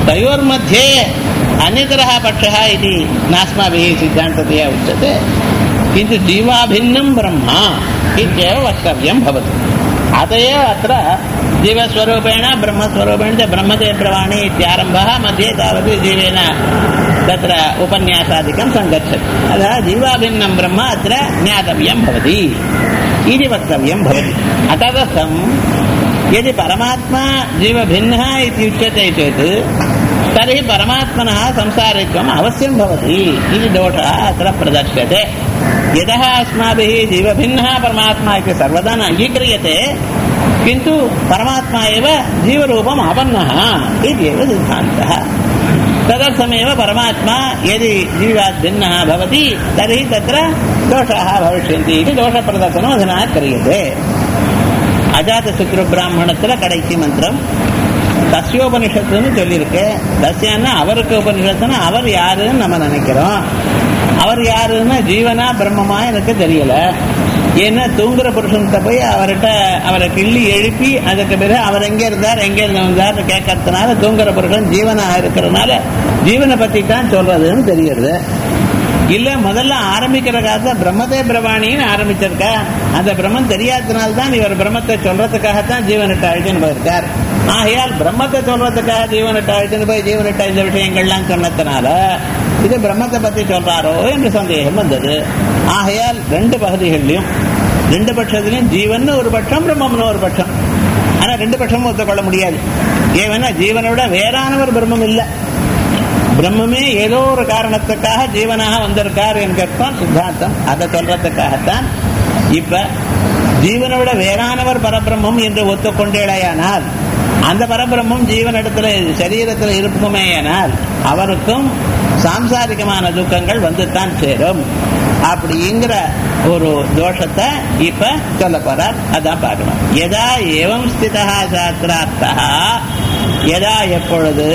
तयोर्मध्ये अन्यतरः पक्षः इति नास्माभिः सिद्धान्ततया उच्यते किन्तु जीवाभिन्नं ब्रह्म इत्येव वक्तव्यं भवति अत एव अत्र जीवस्वरूपेण ब्रह्मस्वरूपेण च ब्रह्मते ब्रवाणि इत्यारम्भः मध्ये तावत् जीवेन तत्र उपन्यासादिकं सङ्गच्छति अतः जीवाभिन्नं ब्रह्म अत्र ज्ञातव्यं भवति इति वक्तव्यं भवति अतदर्थं यदि परमात्मा जीवभिन्नः इति उच्यते चेत् तर्हि परमात्मनः संसारित्वम् अवश्यं भवति इति दोषः अत्र प्रदर्श्यते यतः अस्माभिः जीवभिन्नः परमात्मा इति सर्वदा न अङ्गीक्रियते किन्तु परमात्मा एव जीवरूपम् आपन्नः इत्येव सिद्धान्तः तदर्थमेव परमात्मा यदि जीवात् भिन्नः भवति तर्हि तत्र दोषाः भविष्यन्ति इति दोषप्रदर्शनम् अधुना क्रियते அஜாத பிராமணத்துல கடைசி மந்திரம் தஸ்யோபனிஷத்துன்னு சொல்லியிருக்கு தஸ்யான்னா அவருக்கு உபனிஷத்துன்னு அவர் யாருன்னு நம்ம நினைக்கிறோம் அவர் யாருன்னா ஜீவனா பிரம்மமா எனக்கு தெரியல ஏன்னா தூங்குற புருஷன்கிட்ட போய் அவர்கிட்ட அவரை கிள்ளி எழுப்பி அதுக்கு பிறகு அவர் எங்க இருந்தார் எங்க இருந்து வந்தார் கேட்கறதுனால தூங்குற புருஷன் ஜீவனா இருக்கிறதுனால ஜீவனை பத்தி தான் சொல்றதுன்னு தெரியுது இல்ல முதல்ல ஆரம்பிக்கிற காலத்துல பிரம்மதே பிரவாணின்னு ஆரம்பிச்சிருக்கா அந்த பிரம்மன் தெரியாதனால தான் இவர் பிரம்மத்தை சொல்றதுக்காகத்தான் ஜீவனிட்ட அழைச்சுன்னு போயிருக்கார் ஆகையால் பிரம்மத்தை சொல்றதுக்காக ஜீவனிட்ட அழைச்சுன்னு போய் ஜீவனிட்ட இந்த விஷயங்கள்லாம் சொன்னதுனால இது பிரம்மத்தை பத்தி சொல்றாரோ என்று சந்தேகம் வந்தது ஆகையால் ரெண்டு பகுதிகள்லையும் ரெண்டு பட்சத்திலையும் ஜீவன் ஒரு பட்சம் பிரம்மம்னு ஒரு பட்சம் ஆனா ரெண்டு பட்சமும் ஒத்துக்கொள்ள முடியாது ஏவனா ஜீவனை விட வேறானவர் பிரம்மம் இல்லை பிரம்மமே ஏதோ ஒரு காரணத்துக்காக ஜீவனாக வந்திருக்கார் என்கிறதான் சித்தாந்தம் அதை சொல்றதுக்காகத்தான் இப்ப ஜீவனை விட வேறானவர் பரபிரம்மம் என்று ஒத்துக்கொண்டேடையானால் அந்த பரபிரம்மம் ஜீவனிடத்துல சரீரத்தில் இருக்குமேயானால் அவருக்கும் சாம்சாரிகமான துக்கங்கள் வந்துத்தான் சேரும் அப்படிங்கிற ஒரு தோஷத்தை இப்ப சொல்ல போறார் அதான் பார்க்கணும் எதா ஏவம் ஸ்திதா சாஸ்திரார்த்தா எதா எப்பொழுது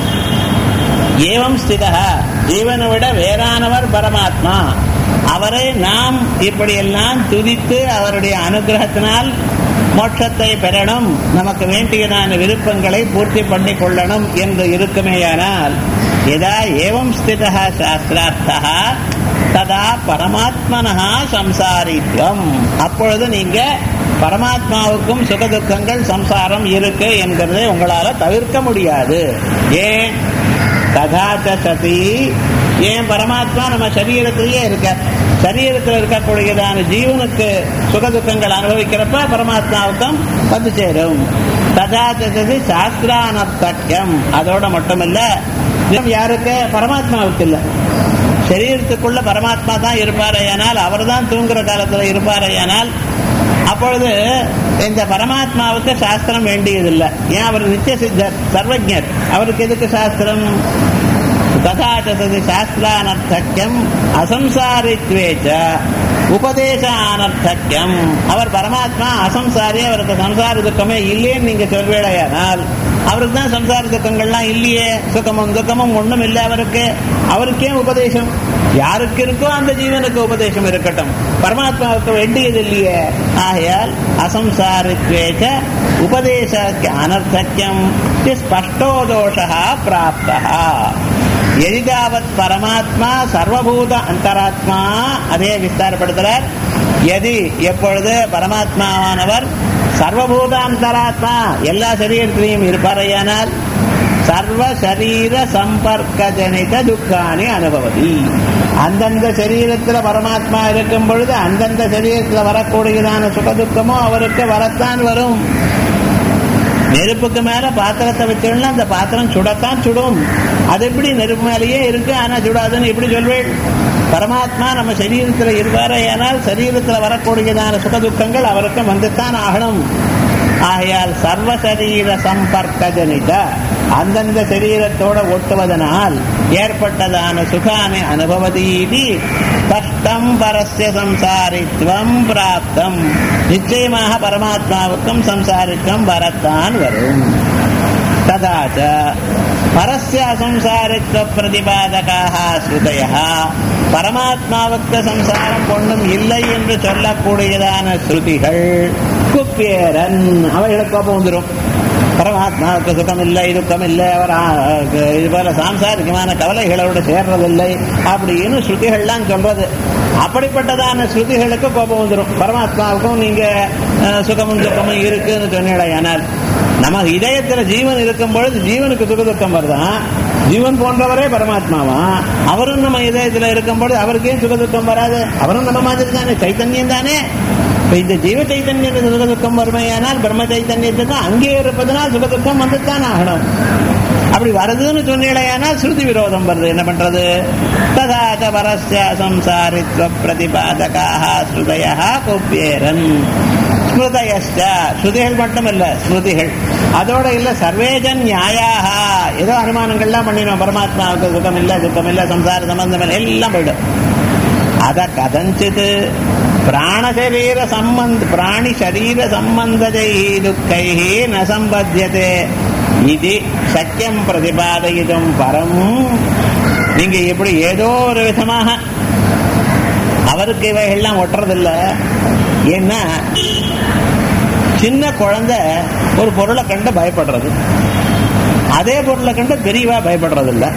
ஏவம் ஸ்திதா ஜீவனை விட வேறானவர் பரமாத்மா அவரை நாம் இப்படியெல்லாம் துதித்து அவருடைய அனுகிரகத்தினால் மோட்சத்தை பெறணும் நமக்கு வேண்டியதான விருப்பங்களை பூர்த்தி பண்ணி கொள்ளணும் என்று இருக்குமேயானால் எதா ஏவம் ஸ்திதா சாஸ்திரார்த்தா ததா பரமாத்மனஹா சம்சாரித்வம் அப்பொழுது நீங்க பரமாத்மாவுக்கும் சுகதுக்கங்கள் சம்சாரம் இருக்கு என்கிறதை உங்களால தவிர்க்க முடியாது ஏன் ததாச்ச சதி ஏன் பரமாத்மா நம்ம சரீரத்திலேயே இருக்க சரீரத்தில் இருக்கக்கூடியதான ஜீவனுக்கு சுகதுக்கங்கள் அனுபவிக்கிறப்ப பரமாத்மாவுக்கும் வந்து சேரும் ததாச்ச சதி சாஸ்திரானர்த்தக்கியம் அதோட மட்டுமில்ல யாருக்கு பரமாத்மாவுக்கு இல்லை சரீரத்துக்குள்ள பரமாத்மா தான் இருப்பாரையானால் அவர் தான் தூங்குற காலத்துல இருப்பாரையானால் அப்பொழுது இந்த பரமாத்மாவுக்கு சாஸ்திரம் வேண்டியதில்லை ஏன் அவர் நித்திய சித்தர் சர்வஜர் அவருக்கு எதுக்கு சாஸ்திரம் ததாச்சதி சாஸ்திரானர்த்தக்கியம் அசம்சாரித்வேச்ச உபதேச அனர்த்தக்கியம் அவர் பரமாத்மா அசம்சாரி அவருக்கு சம்சார துக்கமே இல்லைன்னு நீங்க சொல்வேடையானால் அவருக்கு தான் சம்சார துக்கங்கள்லாம் இல்லையே சுகமும் துக்கமும் ஒண்ணும் இல்லை அவருக்கு அவருக்கே உபதேசம் யாருக்கு இருக்கோ அந்த ஜீவனுக்கு உபதேசம் இருக்கட்டும் பரமாத்மாவுக்கு வேண்டியது இல்லையே ஆகையால் அசம்சாரித்வேச்ச உபதேச அனர்த்தக்கியம் ஸ்பஷ்டோ தோஷா பிராப்தா எதிதாவத் பரமாத்மா சர்வபூத அந்தராத்மா அதே விஸ்தாரப்படுத்துறார் எதி எப்பொழுது பரமாத்மாவானவர் சர்வபூத அந்தராத்மா எல்லா சரீரத்திலையும் இருப்பாரையானால் சர்வ சரீர சம்பர்க்க ஜனித துக்கானி அனுபவதி அந்தந்த சரீரத்துல பரமாத்மா இருக்கும் பொழுது அந்தந்த சரீரத்துல வரக்கூடியதான சுகதுக்கமோ அவருக்கு வரத்தான் வரும் நெருப்புக்கு மேல பாத்திரத்தை வச்சோம்னா அந்த பாத்திரம் சுடத்தான் சுடும் அது எப்படி நெருப்பு மேலேயே இருக்கு ஆனா சுடாதுன்னு எப்படி சொல்வேன் பரமாத்மா நம்ம சரீரத்துல இருவாரையானால் சரீரத்துல வரக்கூடியதான சுகதுக்கங்கள் அவருக்கு வந்துத்தான் ஆகணும் ஆகையால் சர்வ சரீர சம்பர்க்க ஜனித அந்தந்த சரீரத்தோட ஒட்டுவதனால் ஏற்பட்டதான சுகானை அனுபவதீதி கஷ்டம் பரஸ்ய சம்சாரித்வம் பிராப்தம் நிச்சயமாக பரமாத்மாவுக்கும் சம்சாரித்வம் வரத்தான் வரும் ததாச்ச பரஸ்ய அசம்சாரித்வ பிரதிபாதகாக ஸ்ருதய பரமாத்மாவுக்கு சம்சாரம் ஒன்றும் இல்லை என்று சொல்லக்கூடியதான ஸ்ருதிகள் குப்பேரன் அவைகளுக்கு கோபம் வந்துடும் பரமாத்மாவுக்கு சுகம் இல்லை துக்கம் இல்லை அவர் ஆ- இது போல சாம்சாரிகமான கவலைகளோடு சேர்றதில்லை அப்படின்னு ஸ்ருதிகள்லாம் சொல்றது அப்படிப்பட்டதான ஸ்ருதிகளுக்கு கோபம் வந்துடும் பரமாத்மாவுக்கும் நீங்க அஹ், சுகமும் துக்கமும் இருக்குன்னு சொன்னீடையானால் நம்ம இதயத்துல ஜீவன் இருக்கும் பொழுது ஜீவனுக்கு சுக துக்கம் வருதான் ஜீவன் போன்றவரே பரமாத்மாவா அவரும் நம்ம இதயத்துல இருக்கும் பொழுது அவருக்கு ஏன் சுக துக்கம் வராது அவரும் நம்ம மாதிரி தானே சைத்தன்யம் தானே இப்ப இந்த ஜீவ சைத்தன்யத்துக்கு சுக துக்கம் வறுமையானால் பிரம்ம சைத்தன்யத்துக்கு அங்கே இருப்பதனால் சுக துக்கம் வந்துத்தான் ஆகணும் அப்படி வருதுன்னு சொன்னீடையானால் ஸ்ருதி விரோதம் வருது என்ன பண்றது ததாச்ச பரஸ்ய சம்சாரித்வ பிரதிபாதகாக ஸ்ருதயா கோப்பியேரன் ஸ்மிருதயஸ்ட ஸ்ருதிகள் மட்டும் இல்ல ஸ்மிருதிகள் அதோட இல்ல சர்வேஜன் நியாயாக ஏதோ அனுமானங்கள்லாம் பண்ணினோம் பரமாத்மாவுக்கு சுகம் இல்ல துக்கம் இல்ல சம்சார சம்பந்தம் இல்ல எல்லாம் போயிடும் அத கதஞ்சித் பிராணசரீர சம்பந்த பிராணி சரீர சம்பந்ததை துக்கை ந சம்பத்தியதே இது சக்கியம் பிரதிபாதயிதும் பரம் நீங்க எப்படி ஏதோ ஒரு விதமாக அவருக்கு இவைகள்லாம் ஒட்டுறதில்ல ஏன்னா சின்ன குழந்தை ஒரு பொருளை கண்டு பயப்படுறது அதே பொருளை கண்டு பெரியவா பயப்படுறது இல்ல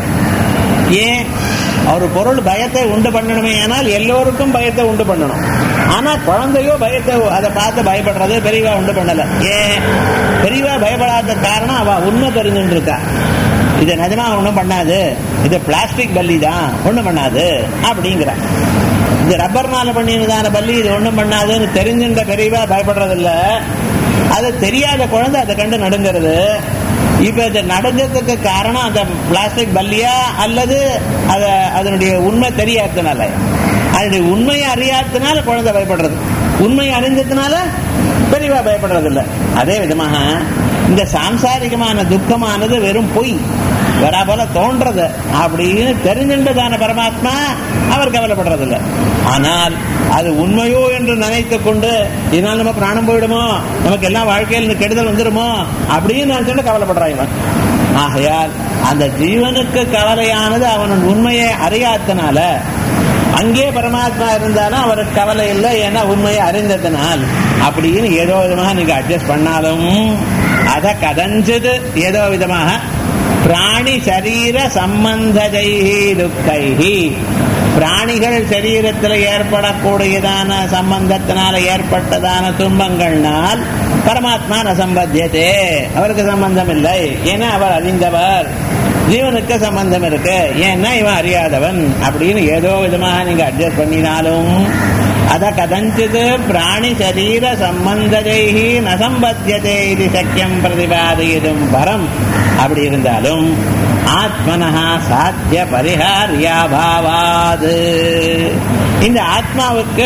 ஏன் ஒரு பொருள் பயத்தை உண்டு பண்ணணுமே ஆனால் எல்லோருக்கும் பயத்தை உண்டு பண்ணணும் ஆனா குழந்தையோ பயத்தை அதை பார்த்து பயப்படுறது பெரியவா உண்டு பண்ணல ஏன் பெரியவா பயப்படாத காரணம் அவ உண்மை தெரிஞ்சுட்டு இருக்கா இது நிஜமா ஒண்ணும் பண்ணாது இது பிளாஸ்டிக் பல்லி தான் ஒண்ணும் பண்ணாது அப்படிங்கிற இது ரப்பர்னால பண்ணினதான பல்லி இது ஒண்ணும் பண்ணாதுன்னு தெரிஞ்சுட்ட பெரியவா பயப்படுறதில்ல அது தெரியாத குழந்தை அதை கண்டு நடுங்கிறது இப்ப இது நடுங்கிறதுக்கு காரணம் அந்த பிளாஸ்டிக் பல்லியா அல்லது அத அதனுடைய உண்மை தெரியாததுனால அதனுடைய உண்மையை அறியாததுனால குழந்தை பயப்படுறது உண்மையை அறிஞ்சதுனால பெரியவா பயப்படுறது இல்ல அதே விதமாக இந்த சாம்சாரிகமான துக்கமானது வெறும் பொய் வரா போல தோன்றது அப்படின்னு தெரிஞ்சின்றதான பரமாத்மா அவர் கவலைப்படுறது இல்ல ஆனால் அது உண்மையோ என்று நினைத்துக் கொண்டு இதனால் நம்ம பிராணம் போயிடுமோ நமக்கு எல்லாம் வாழ்க்கையில் கெடுதல் வந்துடுமோ அப்படின்னு நினைச்சுட்டு கவலைப்படுறான் இவன் ஆகையால் அந்த ஜீவனுக்கு கவலையானது அவன் உண்மையை அறியாதனால அங்கே பரமாத்மா இருந்தாலும் அவருக்கு கவலை இல்லை ஏன்னா உண்மையை அறிந்ததனால் அப்படின்னு ஏதோ விதமாக நீங்க அட்ஜஸ்ட் பண்ணாலும் அத கதஞ்சது ஏதோ விதமாக பிராணி சரீர சம்பந்தஜை துக்கைஹி பிராணிகள் சரீரத்தில் ஏற்படக்கூடியதான சம்பந்தத்தினால ஏற்பட்டதான துன்பங்கள்னால் பரமாத்மா நசம்பத்தியதே அவருக்கு சம்பந்தம் இல்லை ஏன்னா அவர் அறிந்தவர் ஜீவனுக்கு சம்பந்தம் இருக்கு ஏன்னா இவன் அறியாதவன் அப்படின்னு ஏதோ விதமாக நீங்க அட்ஜஸ்ட் பண்ணினாலும் அத கதஞ்சித் பிராணி சரீர சம்பந்ததைஹி நசம்பத்தியதே இது சக்கியம் பிரதிபாதயிதும் பரம் அப்படி இருந்தாலும் ஆத்மனஹா சாத்திய பரிஹாரியாபாவாது இந்த ஆத்மாவுக்கு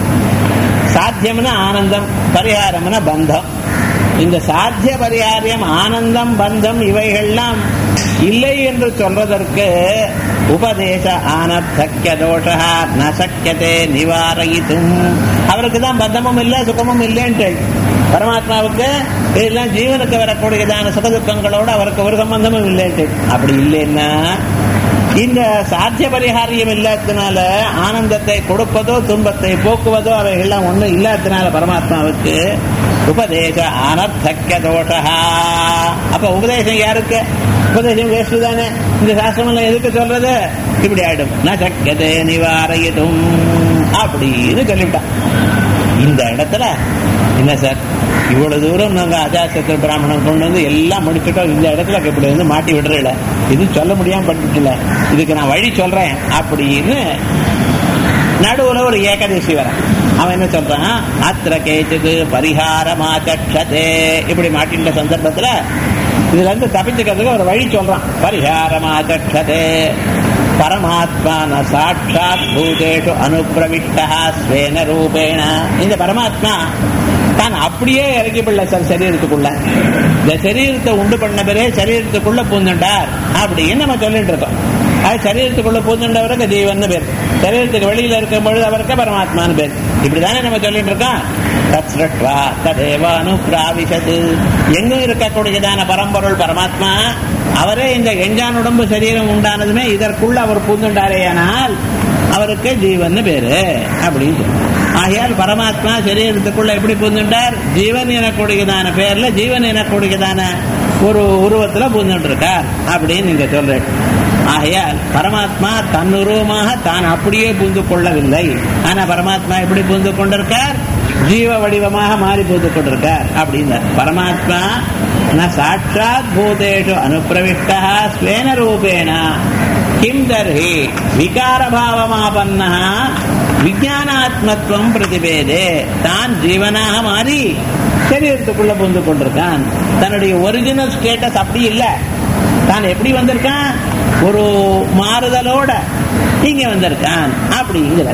சாத்தியம்னா ஆனந்தம் பரிகாரம்னா பந்தம் இந்த சாத்திய பரிகாரியம் ஆனந்தம் பந்தம் இவைகள்லாம் இல்லை என்று சொல்வதற்கு உபதேச ஆனர்த்தக்கிய தோஷா ந சக்கியதே நிவாரயித்தும் அவருக்கு தான் பந்தமும் இல்லை சுகமும் இல்லைன்ட்டு பரமாத்மாவுக்கு இதெல்லாம் ஜீவனுக்கு வரக்கூடியதான சுகதுக்கங்களோடு அவருக்கு ஒரு சம்பந்தமும் இல்லைன்ட்டு அப்படி இல்லைன்னா இந்த சாத்திய பரிகாரியம் இல்லாததுனால ஆனந்தத்தை கொடுப்பதோ துன்பத்தை போக்குவதோ அவைகள்லாம் ஒண்ணும் இல்லாததுனால பரமாத்மாவுக்கு உபதேச அனர்த்தக்க தோஷா அப்ப உபதேசம் யாருக்கு உபதேசம் வேஸ்ட் தானே இந்த சாஸ்திரம் எல்லாம் எதுக்கு சொல்றது இப்படி ஆயிடும் ந சக்கியதே நிவாரயிடும் அப்படின்னு சொல்லிவிட்டான் இந்த இடத்துல என்ன சார் இவ்வளவு தூரம் நாங்க அஜாசத்திர பிராமணன் கொண்டு வந்து எல்லாம் முடிச்சுட்டோம் இந்த இடத்துல இப்படி வந்து மாட்டி விடுறல இது சொல்ல முடியாம பண்ணிட்டுல இதுக்கு நான் வழி சொல்றேன் அப்படின்னு நடுவுல ஒரு ஏகதேசி வர அவன் என்ன சொல்றான் அத்திர கேச்சுக்கு பரிகாரமாச்சே இப்படி மாட்டின்ற சந்தர்ப்பத்துல இதுல இருந்து தப்பிச்சுக்கிறதுக்கு ஒரு வழி சொல்றான் பரிகாரமாச்சே பரமாத்மான சாட்சாத் பூதேஷு அனுப்பிரவிஷ்டா ஸ்வேன ரூபேண இந்த பரமாத்மா தான் அப்படியே இறங்கி பிள்ளை சார் சரீரத்துக்குள்ள இந்த சரீரத்தை உண்டு பண்ண பிறகு சரீரத்துக்குள்ள பூந்துண்டார் அப்படின்னு நம்ம சொல்லிட்டு இருக்கோம் அது சரீரத்துக்குள்ள பூந்துண்டவருக்கு ஜீவன் பேர் சரீரத்துக்கு வெளியில இருக்கும் பொழுது அவருக்கு பரமாத்மான்னு பேர் இப்படிதானே நம்ம சொல்லிட்டு இருக்கோம் தத்ஸ்ரட்வா ததேவானு பிராவிசது எங்கும் இருக்கக்கூடியதான பரம்பொருள் பரமாத்மா அவரே இந்த எஞ்சான் உடம்பு சரீரம் உண்டானதுமே இதற்குள்ள அவர் பூந்துண்டாரேயானால் அவருக்கு ஜீவன் பேரு அப்படின்னு சொல்லு. ஆகையால் பரமாத்மா சரீரத்துக்குள்ள எப்படி பூந்துட்டார் ஜீவன் எனக்கூடியதான பேர்ல ஜீவன் எனக்கூடியதான ஒரு உருவத்துல பூந்துட்டு இருக்கார் அப்படின்னு நீங்க சொல்றேன் ஆகையால் பரமாத்மா தன் உருவமாக தான் அப்படியே பூந்து கொள்ளவில்லை ஆனா பரமாத்மா எப்படி பூந்து கொண்டிருக்கார் ஜீவ வடிவமாக மாறி பூந்து கொண்டிருக்கார் அப்படின்னு பரமாத்மா ந சாட்சாத் பூதேஷு அனுப்பிரவிஷ்டா ஸ்வேன ரூபேண கிம் தர்ஹி விகாரபாவமாபன்னா விஜயானாத்மத்துவம் பிரதிபேதே தான் ஜீவனாக மாறி சரீரத்துக்குள்ள புந்து கொண்டிருக்கான் தன்னுடைய ஒரிஜினல் ஸ்டேட்டஸ் அப்படி இல்லை தான் எப்படி வந்திருக்கான் ஒரு மாறுதலோட இங்க வந்திருக்கான் அப்படிங்கிற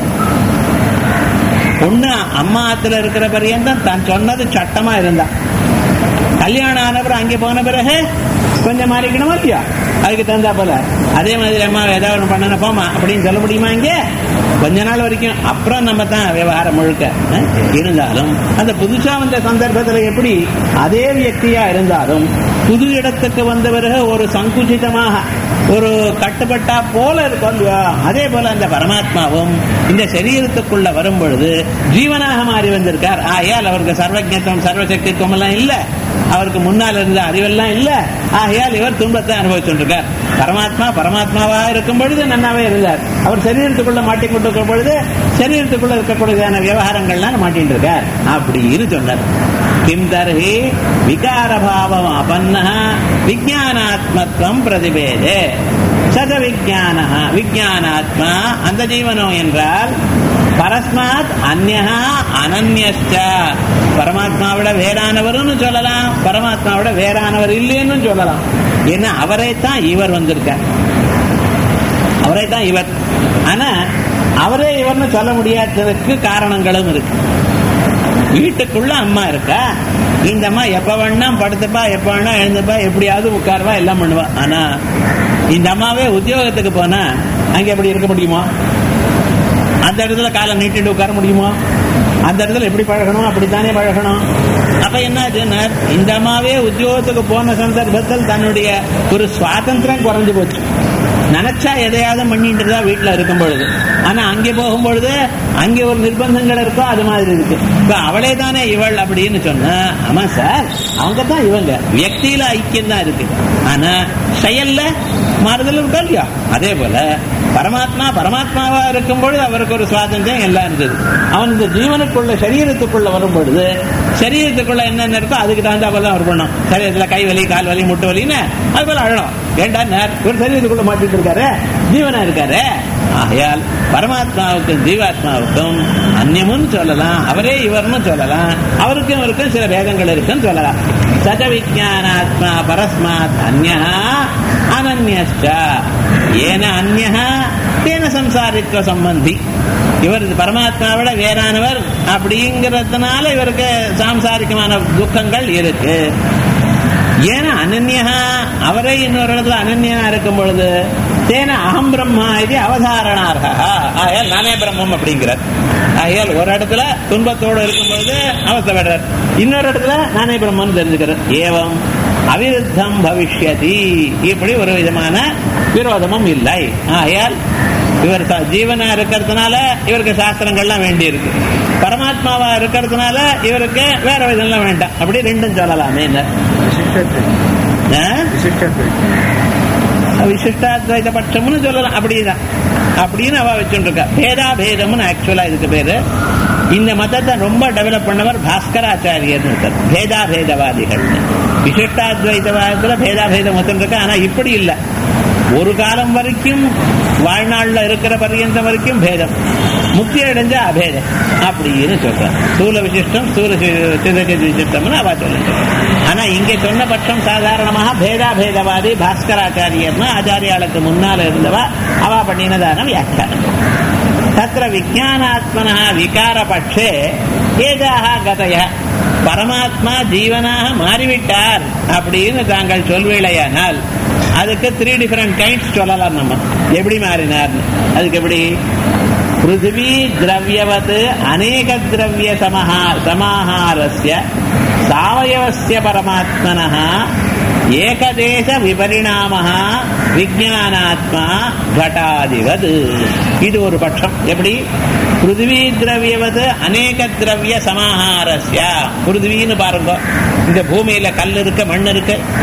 பொண்ணு அம்மா ஆத்துல இருக்கிற பரியந்தம் தான் சொன்னது சட்டமா இருந்தான் கல்யாணம் ஆனப்புறம் அங்கே போன பிறகு கொஞ்சம் மாறிக்கணுமா இல்லையா அதுக்கு தந்தா போல அதே மாதிரி அம்மா ஏதாவது ஒன்று பண்ணன போமா அப்படின்னு சொல்ல முடியுமா இங்கே கொஞ்ச நாள் வரைக்கும் அப்புறம் நம்ம தான் விவகாரம் முழுக்க அஹ், இருந்தாலும் அந்த புதுசா வந்த சந்தர்ப்பத்தில் எப்படி அதே வியக்தியா இருந்தாலும் புது இடத்துக்கு வந்த பிறகு ஒரு சங்குச்சிதமாக ஒரு கட்டுப்பட்டா போல இருக்கும் இல்லையா? அதே போல அந்த பரமாத்மாவும் இந்த சரீரத்துக்குள்ள வரும் பொழுது ஜீவனாக மாறி வந்திருக்கார் ஆகையால் அவருக்கு சர்வஜத்துவம் சர்வசக்தித்துவம் எல்லாம் இல்ல அவருக்கு முன்னால் இருந்த அறிவெல்லாம் இல்ல ஆகையால் இவர் துன்பத்தை அனுபவிச்சுருக்கார் பரமாத்மா பரமாத்மாவா இருக்கும் பொழுது நன்னாவே இருந்தார் அவர் சரீரத்துக்குள்ள மாட்டிக்கொண்டு இருக்கும் பொழுது சரீரத்துக்குள்ள இருக்கக்கூடியதான விவகாரங்கள்லாம் மாட்டின்னு இருக்கார் அப்படின்னு சொன்னார் கிம் தர்ஹி விகாரபாவம் அபன்ன விஜயானாத்மத்துவம் பிரதிபேதே சத விஜான விஜயானாத்மா அந்த ஜீவனோ என்றால் பரஸ்மாத் அந்நா அனன்யஸ்ட பரமாத்மாவிட வேறானவர்னு சொல்லலாம் பரமாத்மாவிட வேறானவர் இல்லைன்னு சொல்லலாம் ஏன்னா அவரை தான் இவர் வந்திருக்கார் அவரை தான் இவர் ஆனா அவரே இவர்னு சொல்ல முடியாததுக்கு காரணங்களும் இருக்கு வீட்டுக்குள்ள அம்மா இருக்கா இந்த அம்மா எப்ப வேணா படுத்துப்பா எப்ப வேணா எழுந்துப்பா எப்படியாவது உட்காருவா எல்லாம் பண்ணுவா ஆனா இந்த அம்மாவே உத்தியோகத்துக்கு போனா அங்க எப்படி இருக்க முடியுமா அந்த இடத்துல காலை நீட்டிட்டு உட்கார முடியுமா அந்த இடத்துல எப்படி பழகணும் அப்படித்தானே பழகணும் அப்ப என்னாச்சுன்னா இந்த அம்மாவே உத்தியோகத்துக்கு போன சந்தர்ப்பத்தில் தன்னுடைய ஒரு சுவாதந்திரம் குறைஞ்சு போச்சு நினைச்சா எதையாவது பண்ணிட்டு தான் வீட்டுல இருக்கும் பொழுது ஆனா அங்கே போகும் பொழுது அங்கே ஒரு நிர்பந்தங்கள் இருக்கோ அது மாதிரி இருக்கு இப்ப அவளே தானே இவள் அப்படின்னு சொன்னா ஆமா சார் அவங்க தான் இவங்க வியக்தியில ஐக்கியம் தான் இருக்கு ஆனா செயல்ல மாறுதல் இருக்கா இல்லையா அதே போல பரமாத்மா பரமாத்மாவா இருக்கும் பொழுது அவருக்கு ஒரு சுவாதந்திரம் எல்லாம் இருந்தது அவன் இந்த ஜீவனுக்குள்ள சரீரத்துக்குள்ள வரும் பொழுது சரீரத்துக்குள்ள என்னென்ன இருக்கோ அதுக்கு தகுந்த போல தான் அவர் பண்ணும் சரீரத்துல கை வலி கால் வலி முட்டு வலின்னு அது போல அழணும் ஏண்டா நேர் ஒரு சரீரத்துக்குள்ள மாட்டிட்டு இருக்காரு ஜீவனா இருக்காரு ஆகையால் பரமாத்மாவுக்கும் ஜீவாத்மாவுக்கும் அந்நியமும் சொல்லலாம் அவரே இவர்னு சொல்லலாம் அவருக்கும் இவருக்கும் சில வேதங்கள் இருக்குன்னு சொல்லலாம் சத விஜயானாத்மா பரஸ்மாத் அந்யா அனன்யஸ்ட ஏன அந்யா தேன சம்சாரித்துவ சம்பந்தி இவர் பரமாத்மாவோட வேறானவர் அப்படிங்கிறதுனால இவருக்கு சாம்சாரிகமான துக்கங்கள் இருக்கு ஏன்னா அனன்யா அவரே இன்னொரு இடத்துல அனன்யா இருக்கும் பொழுது தேன அகம் பிரம்மா இது அவதாரணார்ஹா ஆகையால் நானே பிரம்மம் அப்படிங்கிறார் ஆகையால் ஒரு இடத்துல துன்பத்தோடு இருக்கும் பொழுது அவசப்படுறார் இன்னொரு இடத்துல நானே பிரம்மன் தெரிஞ்சுக்கிறார் ஏவம் அவிருத்தம் பவிஷ்யதி இப்படி ஒரு விதமான விரோதமும் இல்லை ஆகையால் இவர் ச- ஜீவனா இருக்கிறதுனால இவருக்கு சாஸ்திரங்கள்லாம் வேண்டி இருக்கு பரமாத்மாவா இருக்கிறதுனால இவருக்கு வேற விதம்லாம் வேண்டாம் அப்படி ரெண்டும் சொல்லலாமே என்ன ஆ? விசிஷ்டாத்வைத பட்சம்னு சொல்லலாம் அப்படிதான் அப்படின்னு அவ வச்சுட்டு இருக்கா பேதா பேதம்னு ஆக்சுவலா இதுக்கு பேரு இந்த மதத்தை ரொம்ப டெவலப் பண்ணவர் பாஸ்கராச்சாரியர்னு இருக்கார் பேதா பேதவாதிகள் விசிஷ்டாத்வைதவாதத்துல பேதா பேதம் மொத்தம் இருக்கு ஆனா இப்படி இல்லை ஒரு காலம் வரைக்கும் வாழ்நாள்ல இருக்கிற பர்யந்தம் வரைக்கும் பேதம் முக்தி அடைஞ்ச அபேதம் அப்படின்னு சொல்றார் ஸ்தூல விசிஷ்டம் ஸ்தூல சிதகதி விசிஷ்டம்னு அவ சொல்லுங்க ஆனா இங்க சொன்ன பட்சம் சாதாரணமாக பேதா பேதவாதி பாஸ்கராச்சாரியர்னு ஆச்சாரியாளுக்கு முன்னால இருந்தவா அவ பண்ணினதான வியாக்கியானம் தத்திர விஜயானாத்மனா விகாரபட்சே ஏதாக கதைய பரமாத்மா ஜீவனாக மாறிவிட்டார் அப்படின்னு தாங்கள் சொல்வீழையானால் அதுக்கு த்ரீ டிஃபரெண்ட் கைண்ட்ஸ் சொல்லலாம் நம்ம எப்படி மாறினார்னு அதுக்கு எப்படி பிருத்திவி திரவியவத் அநேக திரவிய சமஹா சமாஹாரஸ்ய சாவயவஸ்ய பரமாத்மனः ஏகதேச விபரிணாம விஜயானாத்மா கட்டாதிவத் இது ஒரு பட்சம் எப்படி பிருத்திவி திரவியவது அநேக திரவிய சமாஹாரஸ்ய பிருத்திவின்னு பாருங்க இந்த பூமியில கல் இருக்கு மண் இருக்கு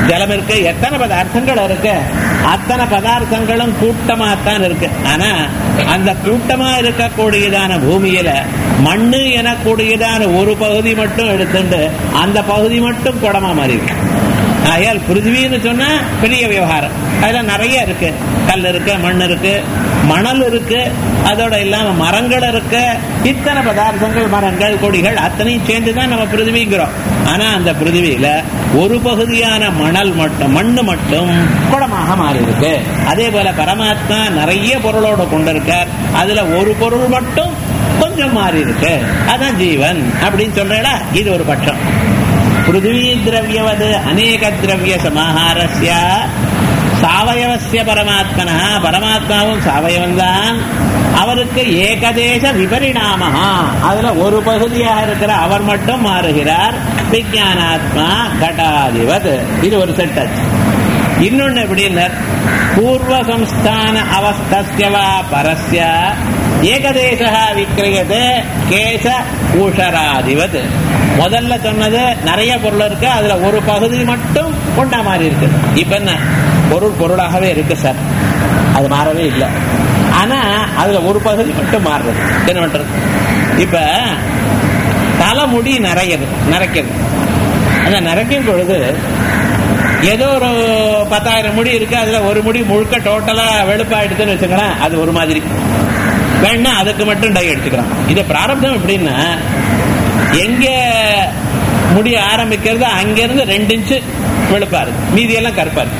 ஜலம் இருக்கு எத்தனை பதார்த்தங்கள் இருக்கு அத்தனை பதார்த்தங்களும் கூட்டமாத்தான் இருக்கு ஆனா அந்த கூட்டமா இருக்கக்கூடியதான பூமியில மண்ணு எனக்கூடியதான ஒரு பகுதி மட்டும் எடுத்துட்டு அந்த பகுதி மட்டும் குடமா மாறி இருக்கு ஆகையால் பிருத்திவின்னு சொன்னா பெரிய விவகாரம் அதுல நிறைய இருக்கு கல் இருக்கு மண் இருக்கு மணல் இருக்கு அதோட இல்லாம மரங்கள் இருக்கு இத்தனை பதார்த்தங்கள் மரங்கள் கொடிகள் அத்தனையும் சேர்ந்துதான் நம்ம பிருத்திவிங்கிறோம் ஆனா அந்த பிருத்திவியில ஒரு பகுதியான மணல் மட்டும் மண்ணு மட்டும் குடமாக மாறி இருக்கு அதே போல பரமாத்மா நிறைய பொருளோட கொண்டிருக்கார் அதுல ஒரு பொருள் மட்டும் கொஞ்சம் மாறி இருக்கு அதான் ஜீவன் அப்படின்னு சொல்றா இது ஒரு பட்சம் பிருத்திவி திரவியவது அநேக திரவிய சமாஹாரஸ்ய சாவயவசிய பரமாத்மனா பரமாத்மாவும் சாவயவன்தான் அவருக்கு ஏகதேச விபரிணாமஹா அதுல ஒரு பகுதியாக இருக்கிற அவர் மட்டும் மாறுகிறார் விஜயானாத்மா கடாதிபத் இது ஒரு சென்டென்ஸ் இன்னொன்னு எப்படின்னா பூர்வ சம்ஸ்தான அவஸ்தஸ்யவா பரஸ்ய ஏகதேசா விக்கிரியது கேச ஊஷராதிபத் முதல்ல சொன்னது நிறைய பொருள் இருக்கு அதுல ஒரு பகுதி மட்டும் கொண்டா மாதிரி இருக்கு இப்ப என்ன பொருள் பொருளாகவே இருக்கு சார் அது மாறவே இல்லை ஆனா அதுல ஒரு பகுதி மட்டும் மாறுறது என்ன பண்றது இப்ப தலைமுடி நிறையது நிறைக்கிறது அந்த நிறைக்கும் பொழுது ஏதோ ஒரு பத்தாயிரம் முடி இருக்கு அதுல ஒரு முடி முழுக்க டோட்டலா வெளுப்பாயிடுதுன்னு வச்சுக்கலாம் அது ஒரு மாதிரி வேணா அதுக்கு மட்டும் டை எடுத்துக்கலாம் இது பிராரப்தம் எப்படின்னா எங்க முடிய ஆரம்பிக்கிறது அங்கிருந்து ரெண்டு இன்ச்சு வெளுப்பாரு மீதி எல்லாம் கருப்பாரு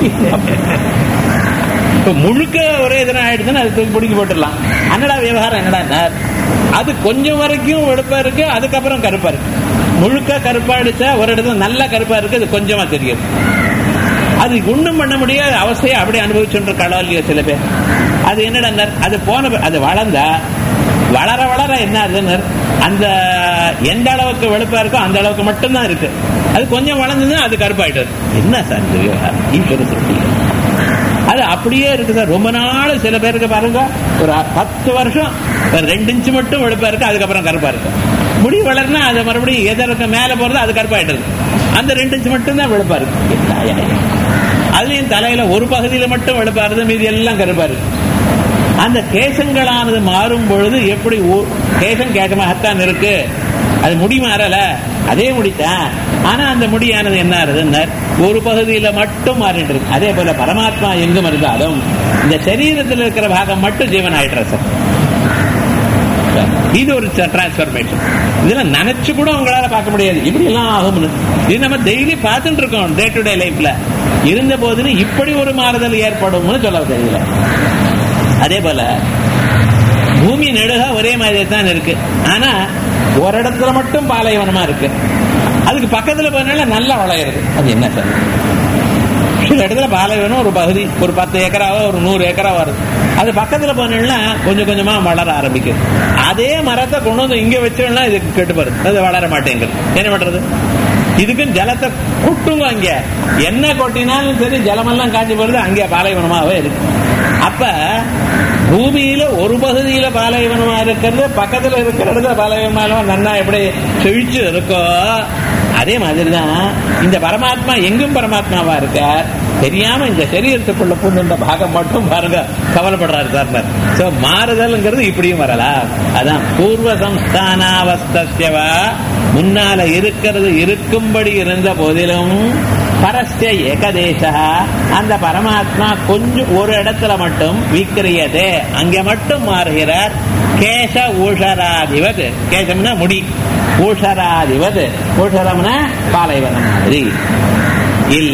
இப்ப முழுக்க ஒரே இதனா ஆயிடுதுன்னு அது தூக்கி பிடிக்கி போட்டுடலாம் என்னடா விவகாரம் என்னடா அது கொஞ்சம் வரைக்கும் வெளுப்பா இருக்கு அதுக்கப்புறம் கருப்பா இருக்கு முழுக்க கருப்பா அடிச்சா ஒரு இடத்துல நல்ல கருப்பா இருக்கு அது கொஞ்சமா தெரியுது அது ஒண்ணும் பண்ண முடியாத அவஸ்தையை அப்படியே அனுபவிச்சுட்டு இல்லையோ சில பேர் அது என்னடா அது போன அது வளர்ந்தா வளர வளர என்ன ஆகுதுன்னு அந்த எந்த அளவுக்கு வெளுப்பா இருக்கோ அந்த அளவுக்கு மட்டும்தான் இருக்கு அது கொஞ்சம் வளர்ந்ததுன்னா அது கருப்பாயிட்டது என்ன சார் இந்த விவகாரம் ஈஸ்வர சிருஷ்டி அது அப்படியே இருக்கு சார் ரொம்ப நாள் சில பேருக்கு பாருங்க ஒரு பத்து வருஷம் ஒரு ரெண்டு இன்ச்சு மட்டும் வெளுப்பா இருக்கு அதுக்கப்புறம் கருப்பா இருக்கு முடி வளர்னா அது மறுபடியும் எதற்கு மேல போறது அது கருப்பாயிட்டது அந்த ரெண்டு இன்ச்சு மட்டும் தான் வெளுப்பா இருக்கு அதுலயும் தலையில ஒரு பகுதியில மட்டும் வெளுப்பா இருக்கு மீதி எல்லாம் கருப்பா இருக்கு அந்த கேசங்களானது மாறும் பொழுது எப்படி கேசம் கேசமாகத்தான் இருக்கு அது முடி மாறல அதே முடித்தான் ஆனா அந்த முடியானது என்ன ஆறுதுன்னு ஒரு பகுதியில மட்டும் மாறிட்டு இருக்கு அதே போல பரமாத்மா எங்கும் இருந்தாலும் இந்த சரீரத்தில் இருக்கிற பாகம் மட்டும் ஜீவன் ஆயிடுற சார் இது ஒரு டிரான்ஸ்பர்மேஷன் இதுல நினைச்சு கூட உங்களால பார்க்க முடியாது இப்படி எல்லாம் ஆகும்னு இது நம்ம டெய்லி பார்த்துட்டு இருக்கோம் டே டு டே லைஃப்ல இருந்த போதுன்னு இப்படி ஒரு மாறுதல் ஏற்படும்னு சொல்ல தெரியல அதே போல பூமி நெடுக ஒரே மாதிரி தான் இருக்கு ஆனா ஒரு இடத்துல மட்டும் பாலைவனமா இருக்கு அதுக்கு பக்கத்துல போனால நல்லா வளையிறது அது என்ன சார் சில இடத்துல பாலைவனம் ஒரு பகுதி ஒரு பத்து ஏக்கராவோ ஒரு நூறு ஏக்கரா வருது அது பக்கத்துல போனா கொஞ்சம் கொஞ்சமா வளர ஆரம்பிக்குது அதே மரத்தை கொண்டு வந்து இங்க வச்சோம்னா இதுக்கு கெட்டு போறது அது வளர மாட்டேங்குது என்ன பண்றது இதுக்கும் ஜலத்தை கொட்டுங்க அங்க என்ன கொட்டினாலும் சரி ஜலமெல்லாம் காஞ்சி போறது அங்கே பாலைவனமாவே இருக்கு அப்ப பூமியில ஒரு பகுதியில பாலைவனமா இருக்கிறது பக்கத்துல இருக்கிற இடத்துல பாலைவனமா நன்னா எப்படி செழிச்சு இருக்கோ அதே மாதிரிதான் இந்த பரமாத்மா எங்கும் பரமாத்மாவா இருக்க தெரியாம இந்த சரீரத்துக்குள்ள பூந்த பாகம் மட்டும் பாருங்க கவலைப்படுறாரு சார் சோ மாறுதல்ங்கிறது இப்படியும் வரலாம் அதான் பூர்வ சம்ஸ்தானாவஸ்தவா முன்னால இருக்கிறது இருக்கும்படி இருந்த போதிலும் பரஸ்ய ஏகதேசா அந்த பரமாத்மா கொஞ்சம் ஒரு இடத்துல மட்டும் விக்கிரியதே அங்க மட்டும் மாறுகிறார் கேச ஊஷராதிபது கேசம்னா முடி ஊஷராதிபது ஊஷரம்னா பாலைவனம் மாதிரி இல்ல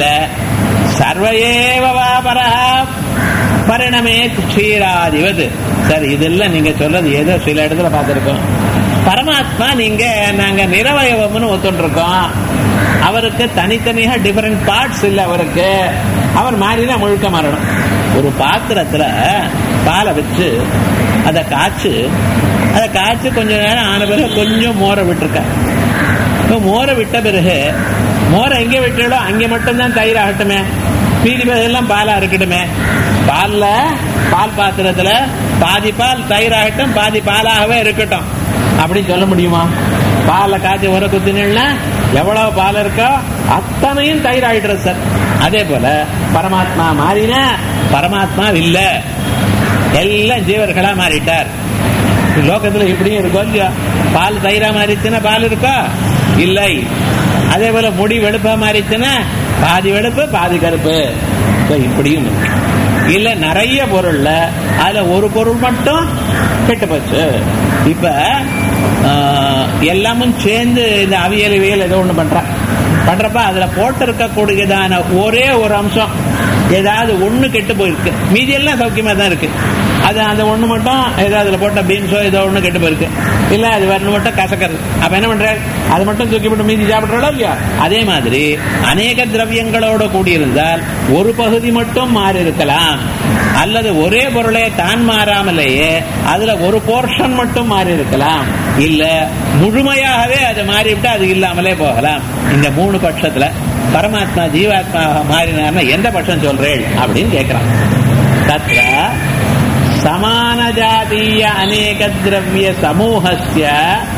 சர்வயேவா பரா பரிணமே க்ஷீராதிபது சார் இதெல்லாம் நீங்க சொல்றது ஏதோ சில இடத்துல பார்த்திருக்கோம் பரமாத்மா நீங்க நாங்க நிறவயவம்னு ஒத்துருக்கோம் அவருக்கு தனித்தனியா டிஃபரெண்ட் பார்ட்ஸ் இல்லை அவருக்கு அவர் மாறினா முழுக்க மாறணும் ஒரு பாத்திரத்துல பாலை வச்சு அதை காய்ச்சு அதை காய்ச்சி கொஞ்ச நேரம் ஆன பிறகு கொஞ்சம் மோரை விட்டுருக்க இப்போ மோரை விட்ட பிறகு மோரை எங்கே விட்டாலோ அங்கே மட்டும்தான் தயிர் ஆகட்டுமே மீதி எல்லாம் பாலா இருக்கட்டுமே பால்ல பால் பாத்திரத்துல பாதி பால் தயிர் ஆகட்டும் பாதி பாலாகவே இருக்கட்டும் அப்படின்னு சொல்ல முடியுமா பாலை காய்ச்சி உர குத்தினா எவ்வளவு பால் இருக்கோ அத்தனையும் தயிர் ஆயிடுறது சார் அதே போல பரமாத்மா மாறினா பரமாத்மா இல்ல எல்லாம் ஜீவர்களா மாறிட்டார் லோகத்துல இப்படியும் இருக்கும் இல்லையா பால் தயிரா மாறிச்சுன்னா பால் இருக்கா இல்லை அதே போல முடி வெளுப்பா மாறிச்சுன்னா பாதி வெளுப்பு பாதி கருப்பு இப்ப இப்படியும் இருக்கு. இல்ல நிறைய பொருள்ல அதுல ஒரு பொருள் மட்டும் கெட்டு போச்சு இப்ப ஆஹ், எல்லாமும் சேர்ந்து இந்த அவியல் வியல் ஏதோ ஒண்ணு பண்றான் பண்றப்ப அதுல போட்டு இருக்கக்கூடியதான ஒரே ஒரு அம்சம் ஏதாவது ஒண்ணு கெட்டு போயிருக்கு மீதி எல்லாம் சௌக்கியமா தான் இருக்கு அது அந்த ஒண்ணு மட்டும் ஏதோ அதுல போட்ட பீன்ஸோ ஏதோ ஒண்ணு கெட்டு போயிருக்கு இல்ல அது வரணும் மட்டும் கசக்கிறது அப்ப என்ன பண்ற அது மட்டும் தூக்கி போட்டு மீதி சாப்பிடுறோம் இல்லையா அதே மாதிரி அநேக திரவியங்களோட கூடியிருந்தால் ஒரு பகுதி மட்டும் மாறி இருக்கலாம் அல்லது ஒரே பொருளை தான் மாறாமலேயே அதுல ஒரு போர்ஷன் மட்டும் மாறி இருக்கலாம் இல்ல முழுமையாகவே அது மாறிவிட்டு அது இல்லாமலே போகலாம் இந்த மூணு பட்சத்துல பரமாத்மா ஜீவாத்மா மாறினார்னா எந்த பட்சம் சொல்றேன் அப்படின்னு கேட்கிறான் தத்ர சமான ஜாதீய அநேக திரவிய சமூகஸ்ய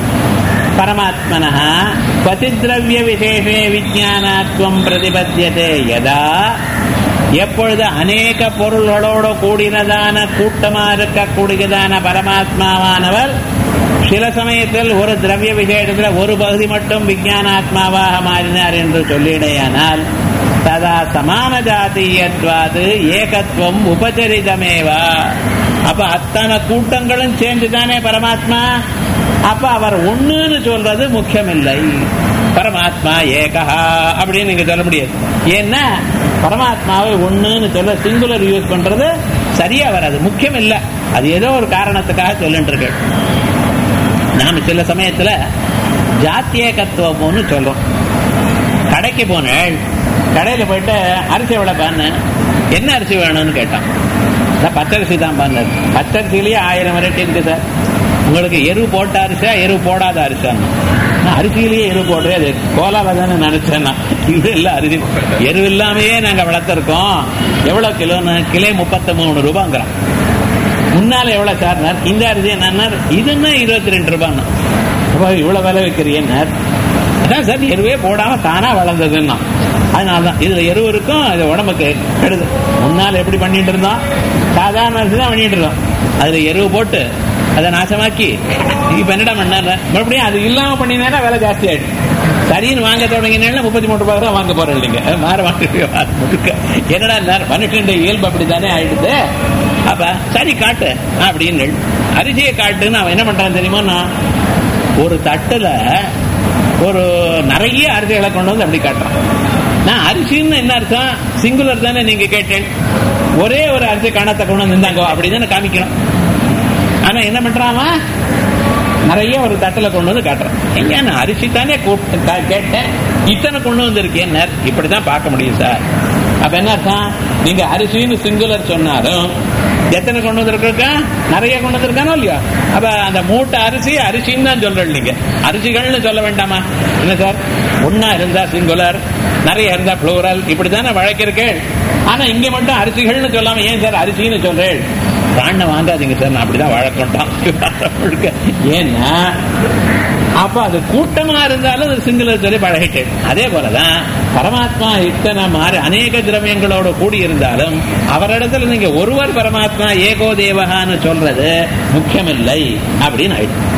பரமாத்மனः பதித்ரவிய விசேஷே விஜானாத்வம் பிரதிபத்தியதே யதா எப்பொழுது அநேக பொருள்களோடு கூடினதான கூட்டமா இருக்கக்கூடியதான பரமாத்மாவானவர் சில சமயத்தில் ஒரு திரவிய விசேஷத்தில் ஒரு பகுதி மட்டும் விஜயானாத்மாவாக மாறினார் என்று சொல்லிடையானால் ததா சமான ஜாதீயத்வாது ஏகத்துவம் உபச்சரிதமேவா அப்ப அத்தனை கூட்டங்களும் சேர்ந்துதானே பரமாத்மா அப்ப அவர் ஒண்ணுன்னு சொல்றது முக்கியமில்லை பரமாத்மா ஏகஹா அப்படின்னு நீங்க சொல்ல முடியாது ஏன்னா பரமாத்மாவை ஒண்ணுன்னு சொல்ல சிங்குலர் யூஸ் பண்றது சரியா வராது முக்கியம் இல்ல அது ஏதோ ஒரு காரணத்துக்காக சொல்லிட்டு இருக்கு நாம சில சமயத்துல ஜாத்தியகத்துவம்னு சொல்றோம் கடைக்கு போனேன் கடையில போயிட்டு அரிசி எவ்வளவு என்ன அரிசி வேணும்னு கேட்டான் நான் பச்சரிசி தான் பண்ணது பச்சரிசிலேயே ஆயிரம் வெரைட்டி இருக்கு சார் உங்களுக்கு எரு போட்ட அரிசியா எரு போடாத அரிசான்னு நான் அரிசியிலேயே எரு போடுறேன் அது கோலால தானே நினைச்சேன் நான் இது இல்ல அரிசி எரு இல்லாமையே நாங்க வளர்த்துருக்கோம் எவ்வளவு கிலோன்னு கிலோ முப்பத்தி மூணு ரூபாங்கிறோம் முன்னால எவ்வளவு சார்னார் இந்த அரிசி என்னன்னார் இதுன்னா இருபத்தி ரெண்டு ரூபான்னு அப்ப இவ்வளவு விலை வைக்கிறீன்னார் அதான் சார் எருவே போடாம தானா வளர்ந்ததுன்னா அதனாலதான் இதுல எருவு இருக்கும் அது உடம்புக்கு கெடுது முன்னால் எப்படி பண்ணிட்டு இருந்தோம் சாதாரண அரிசி தான் பண்ணிட்டு இருந்தோம் அதுல எருவு போட்டு அதை நாசமாக்கி இப்ப என்னடா பண்ணாரு மறுபடியும் அது இல்லாம பண்ணினா விலை ஜாஸ்தி ஆயிடுச்சு சரின்னு வாங்க தொடங்கினா முப்பத்தி மூணு ரூபாய் தான் வாங்க போறேன் இல்லைங்க மாற வாங்க என்னடா மனுஷன் இயல்பு அப்படித்தானே ஆயிடுது அப்ப சரி காட்டு அப்படின்னு அரிசியை காட்டுன்னு அவன் என்ன பண்றான் தெரியுமா நான் ஒரு தட்டுல ஒரு நிறைய அரிசிகளை கொண்டு வந்து அப்படி காட்டுறான் நான் அரிசின்னு என்ன அர்த்தம் சிங்குலர் தானே நீங்க கேட்டேன் ஒரே ஒரு அரிசி கணத்தை கொண்டு வந்து இருந்தாங்க அப்படின்னு காமிக்கணும் ஆனா என்ன பண்றான் நிறைய ஒரு தட்டுல கொண்டு வந்து காட்டுறான் எங்க நான் அரிசி தானே கூப்பிட்டு கா- கேட்டேன் இத்தனை கொண்டு வந்திருக்கேன் இப்படிதான் பார்க்க முடியும் சார் அப்ப என்ன அர்த்தம் நீங்க அரிசின்னு சிங்குலர் சொன்னாலும் எத்தனை கொண்டு வந்திருக்கா நிறைய கொண்டு வந்திருக்கானோ இல்லையா அப்ப அந்த மூட்டை அரிசி அரிசின்னு தான் சொல்றேன் நீங்க அரிசிகள்னு சொல்ல வேண்டாமா என்ன சார் ஒன்னா இருந்தா சிங்குலர் நிறைய இருந்தா ப்ளூரல் இப்படித்தானே வழக்கிருக்கேன் ஆனா இங்க மட்டும் அரிசிகள்னு சொல்லாம ஏன் சார் அரிசின்னு சொல்றேன் பிராண வாங்காதீங்க சார் நான் அப்படிதான் வழக்கம்ட்டான் முழுக்க. ஏன்னா அப்ப அது கூட்டமா இருந்தாலும் அது சிங்களர் சொல்லி பழகிட்டேன் அதே போலதான் பரமாத்மா இத்தனை மாறி அநேக திரவியங்களோட கூடி இருந்தாலும் அவரிடத்துல நீங்க ஒருவர் பரமாத்மா ஏகோ தேவகான்னு சொல்றது முக்கியமில்லை அப்படின்னு ஆயிடுச்சு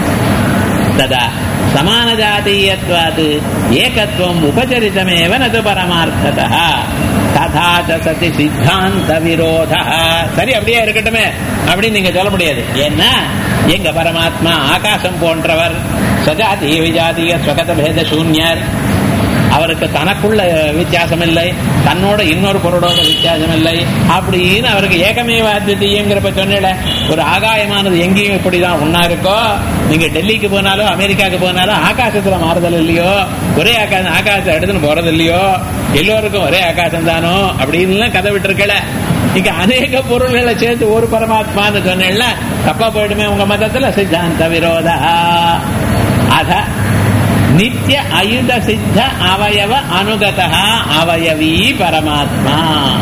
ததா சமான ஜாதீயத்வாத் ஏகத்துவம் உபச்சரிதமேவ நது பரமார்த்ததா ததா ச சதி சித்தாந்த விரோத சரி அப்படியே இருக்கட்டுமே அப்படின்னு நீங்க சொல்ல முடியாது ஏன்னா எங்க பரமாத்மா ஆகாசம் போன்றவர் சஜாதி விஜாதிய ஸ்வகத பேத சூன்யர் அவருக்கு தனக்குள்ள வித்தியாசம் இல்லை தன்னோட இன்னொரு பொருளோட வித்தியாசம் இல்லை அப்படின்னு அவருக்கு ஏகமேவ அத்விதீயங்கிறப்ப சொன்னேல ஒரு ஆகாயமானது எங்கேயும் இப்படிதான் ஒன்னா இருக்கோ நீங்க டெல்லிக்கு போனாலும் அமெரிக்காவுக்கு போனாலும் ஆகாசத்துல மாறுதல் இல்லையோ ஒரே ஆகாசம் ஆகாசத்தை எடுத்துன்னு போறது இல்லையோ எல்லோருக்கும் ஒரே ஆகாசம் தானோ அப்படின்னு கதை விட்டுருக்கல இங்க அநேக பொருள்களை சேர்த்து ஒரு பரமாத்மான்னு சொன்னேன்ல தப்பா போயிடுமே உங்க மதத்துல சித்தாந்த விரோதா அத நித்திய அயுத சித்த அவயவ அனுகதா அவயவி பரமாத்மா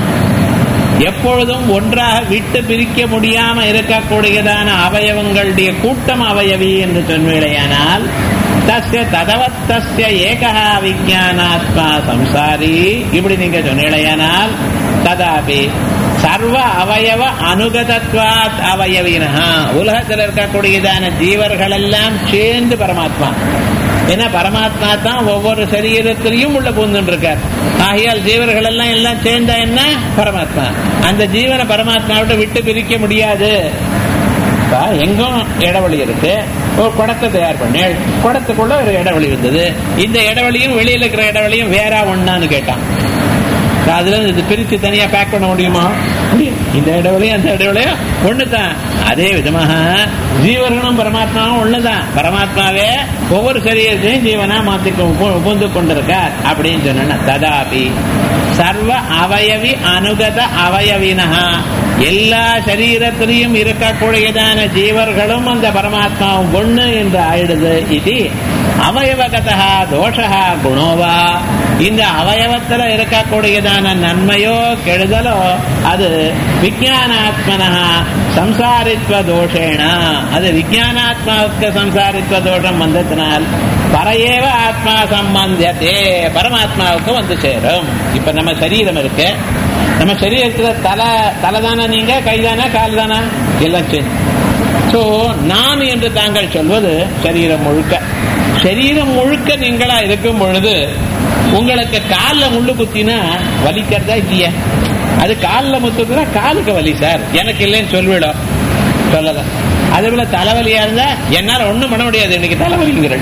எப்பொழுதும் ஒன்றாக விட்டு பிரிக்க முடியாம இருக்கக்கூடியதான அவயவங்களுடைய கூட்டம் அவயவி என்று சொன்னீழையானால் தஸ்ய ததவத்தஸ்ய ஏகா விஜயானாத்மா சம்சாரி இப்படி நீங்க சொன்னீழையானால் ததாபி சர்வ அவயவ அனுகதத்வாத் அவயவினா உலகத்தில் இருக்கக்கூடியதான ஜீவர்கள் எல்லாம் சேர்ந்து பரமாத்மா ஏன்னா பரமாத்மா தான் ஒவ்வொரு சரீரத்திலையும் உள்ள பூந்துட்டு இருக்கார் ஆகையால் ஜீவர்கள் எல்லாம் எல்லாம் சேர்ந்தா என்ன பரமாத்மா அந்த ஜீவனை பரமாத்மாவிட்ட விட்டு பிரிக்க முடியாது இப்ப எங்கும் இடைவெளி இருக்கு ஒரு குடத்தை தயார் பண்ணி குடத்துக்குள்ள ஒரு இடைவெளி இருந்தது இந்த இடைவெளியும் வெளியில இருக்கிற இடைவெளியும் வேற ஒண்ணான்னு கேட்டான் அதுல இது பிரிச்சு தனியா பேக் பண்ண முடியுமா முடியும் இந்த இடைவெளியும் அந்த இடைவெளியும் ஒண்ணுதான் அதே விதமாக ஜீவர்களும் பரமாத்மாவும் ஒண்ணுதான் பரமாத்மாவே ஒவ்வொரு சரீரத்தையும் ஜீவனா மாத்தி புந்து கொண்டிருக்கார் அப்படின்னு சொன்ன ததாபி சர்வ அவயவி அனுகத அவயவினா எல்லா சரீரத்திலையும் இருக்கக்கூடியதான ஜீவர்களும் அந்த பரமாத்மாவும் ஒண்ணு என்று ஆயிடுது இது அவயவகதா தோஷா குணோவா இந்த அவயவத்துல இருக்கக்கூடியதான நன்மையோ கெடுதலோ அது விஜயானாத்மனா சம்சாரித்வ தோஷேன அது விஜயானாத்மாவுக்கு சம்சாரித்வ தோஷம் வந்ததினால் பரையேவ ஆத்மா சம்பந்தத்தே பரமாத்மாவுக்கு வந்து சேரும் இப்ப நம்ம சரீரம் இருக்கு நம்ம சரீரத்துல தலை தலை தானே நீங்க கை தானே கால் தானே எல்லாம் சேர்ந்து சோ நான் என்று தாங்கள் சொல்வது சரீரம் முழுக்க சரீரம் முழுக்க நீங்களா இருக்கும் பொழுது உங்களுக்கு காலில் முள்ளு குத்தினா வலிக்கிறதா இல்லையா அது காலில் முத்துக்குனா காலுக்கு வலி சார் எனக்கு இல்லைன்னு சொல்லிவிடும் சொல்லல அதே போல தலைவலியா இருந்தா என்னால ஒண்ணும் பண்ண முடியாது இன்னைக்கு தலைவலிங்கிற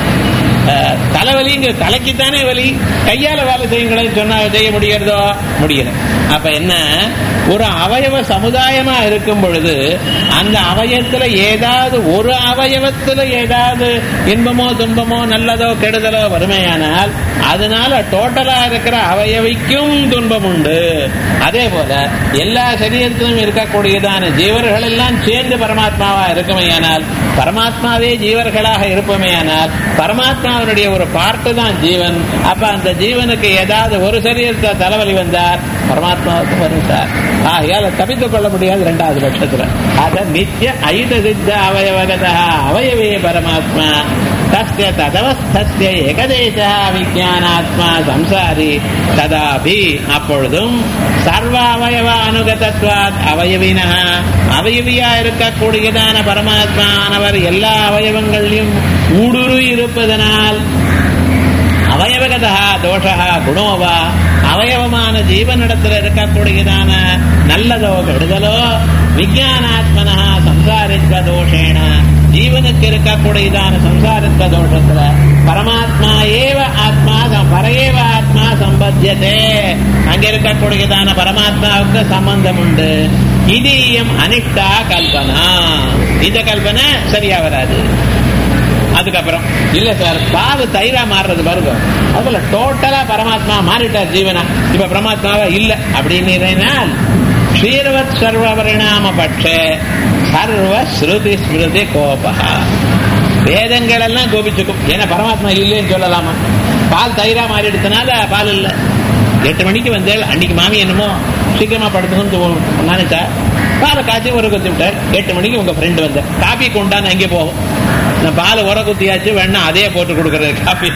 தலைவலிங்க தலைக்குத்தானே வலி கையால வேலை செய்யுங்களேன்னு சொன்னா செய்ய முடியறதோ முடியல அப்ப என்ன ஒரு அவயவ சமுதாயமா இருக்கும் பொழுது அந்த அவயத்துல ஏதாவது ஒரு அவயவத்துல ஏதாவது இன்பமோ துன்பமோ நல்லதோ கெடுதலோ வறுமையானால் அதனால டோட்டலா இருக்கிற அவயவிக்கும் துன்பம் உண்டு அதே போல எல்லா சரீரத்திலும் இருக்கக்கூடியதான ஜீவர்கள் எல்லாம் சேர்ந்து பரமாத்மாவா இருக்குமையானால் பரமாத்மாவே ஜீவர்களாக இருப்பமையானால் பரமாத்மாவனுடைய ஒரு பார்ட்டு தான் ஜீவன் அப்ப அந்த ஜீவனுக்கு ஏதாவது ஒரு சரீரத்தில் தலைவலி வந்தார் பரமாத்மாவுக்கு வரும் சார் ஆகையால தப்பித்துக் கொள்ள முடியாது இரண்டாவது பட்சத்துல அத நித்திய ஐத சித்த அவயவகதா அவயவே பரமாத்மா தஸ்ய ததவஸ்தஸ்ய ஏகதேச விஜயானாத்மா சம்சாரி ததாபி அப்பொழுதும் சர்வ அவயவ அனுகதத்வாத் அவயவினா அவயவியா இருக்கக்கூடியதான பரமாத்மானவர் எல்லா அவயவங்களிலும் ஊடுரு இருப்பதனால் அவயவகதா தோஷா குணோவா அவயவமான ஜீவனிடத்தில் இருக்கக்கூடியதான நல்லதோ கெடுதலோ விஜயானாத்மனா சம்சாரித்வ தோஷேன ஜீவனுக்கு இருக்கக்கூடியதான சம்சாரித்வ தோஷத்துல பரமாத்மா ஏவ ஆத்மா பரையேவ ஆத்மா சம்பத்தியதே அங்க இருக்கக்கூடியதான பரமாத்மாவுக்கு சம்பந்தம் உண்டு இதீயம் அனிஷ்டா கல்பனா இந்த கல்பனை சரியா வராது அதுக்கப்புறம் இல்ல சார் பால் தயிரா மாறுறது பாருங்க அதுல டோட்டலா பரமாத்மா மாறிட்டார் ஜீவனா இப்ப பரமாத்மாவா இல்ல அப்படின்னு ஸ்ரீரவத் சர்வ பரிணாம பட்ச சர்வ ஸ்ருதி ஸ்மிருதி கோபா வேதங்கள் எல்லாம் கோபிச்சுக்கும் ஏன்னா பரமாத்மா இல்லைன்னு சொல்லலாமா பால் தயிரா மாறிடுறதுனால பால் இல்ல எட்டு மணிக்கு வந்தேன் அன்னைக்கு மாமி என்னமோ சீக்கிரமா படுத்துக்கணும்னு நினைச்சா பாலை காய்ச்சி ஒரு கொத்தி விட்டார் எட்டு மணிக்கு உங்க ஃப்ரெண்டு வந்த காப்பி கொண்டான்னு அங்கே போகும் நான் பால் உர குத்தியாச்சு வேணா அதே போட்டு கொடுக்கறது காப்பி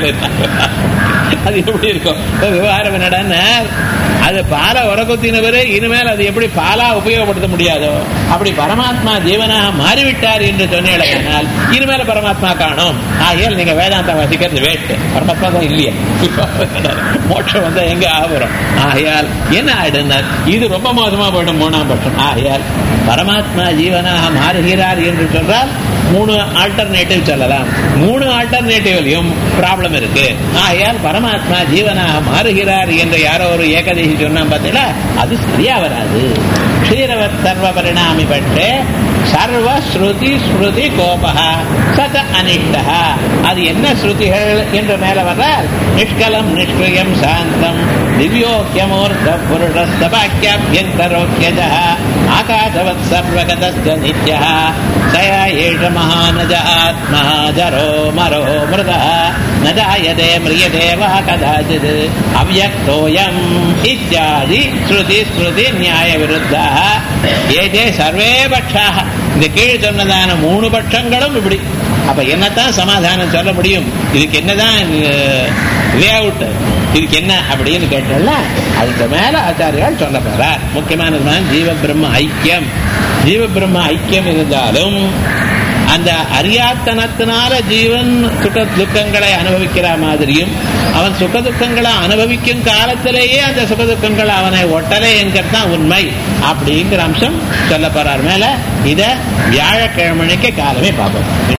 அது எப்படி இருக்கும் விவகாரம் என்னடான்னு அது பாலை உர குத்தினவரு இனிமேல் அது எப்படி பாலா உபயோகப்படுத்த முடியாதோ அப்படி பரமாத்மா ஜீவனாக மாறிவிட்டார் என்று சொன்னால் இனிமேல பரமாத்மா காணும் ஆகையால் நீங்க வேதாந்தம் வசிக்கிறது வேட்டு பரமாத்மா தான் இல்லையே மோட்சம் வந்தா எங்க ஆகுறோம் ஆகையால் என்ன ஆயிடுனார் இது ரொம்ப மோசமா போயிடும் மூணாம் பட்சம் ஆகையால் பரமாத்மா ஜீவனாக மாறுகிறார் என்று சொன்னால் மூணு ஆல்டர்னேட்டிவ் சொல்லலாம் மூணு ஆல்டர்னேட்டிவ்லயும் ப்ராப்ளம் இருக்கு ஆகையால் பரமாத்மா ஜீவனாக மாறுகிறார் என்று யாரோ ஒரு ஏகதேசி சொன்னா பார்த்தீங்களா அது சரியா வராது க்ஷீரவத் சர்வ பரிணாமி பட்டே சர்வ ஸ்ருதி ஸ்ருதி கோபா சத அனிஷ்டா அது என்ன ஸ்ருதிகள் என்று மேல வர்றால் நிஷ்கலம் நிஷ்கிரியம் சாந்தம் திவ்யோக்கியமூர்த்த புருஷஸ்தபாக்கியாபியங்கரோக்கியஜ ஆகாசவத் சர்வகதஸ்ய நித்யः சய ஏஷ மகானஜ ஆத்மா ஜரோ மரோ மிருத ந ஜாயதே மிரியதே வா கதாச்சித் அவ்யக்தோயம் இத்தியாதி ஸ்ருதி ஸ்ருதி நியாய விருத்தாக ஏதே சர்வே பட்சாக இந்த கீழ் சொன்னதான மூணு பட்சங்களும் இப்படி அப்ப என்னத்தான் சமாதானம் சொல்ல முடியும் இதுக்கு என்னதான் லே அவுட் இதுக்கு என்ன அப்படின்னு கேட்டோம்னா அதுக்கு மேல ஆச்சாரியால் சொல்ல போறார் முக்கியமானது ஜீவ பிரம்ம ஐக்கியம் ஜீவ பிரம்ம ஐக்கியம் இருந்தாலும் அந்த அறியாத்தனத்தினால ஜீவன் சுக துக்கங்களை அனுபவிக்கிற மாதிரியும் அவன் சுக துக்கங்களை அனுபவிக்கும் காலத்திலேயே அந்த சுக துக்கங்கள் அவனை ஒட்டலை என்கிறது தான் உண்மை அப்படிங்கிற அம்சம் சொல்ல போறார் மேல இத வியாழக்கிழமைக்கு காலமே பார்ப்போம்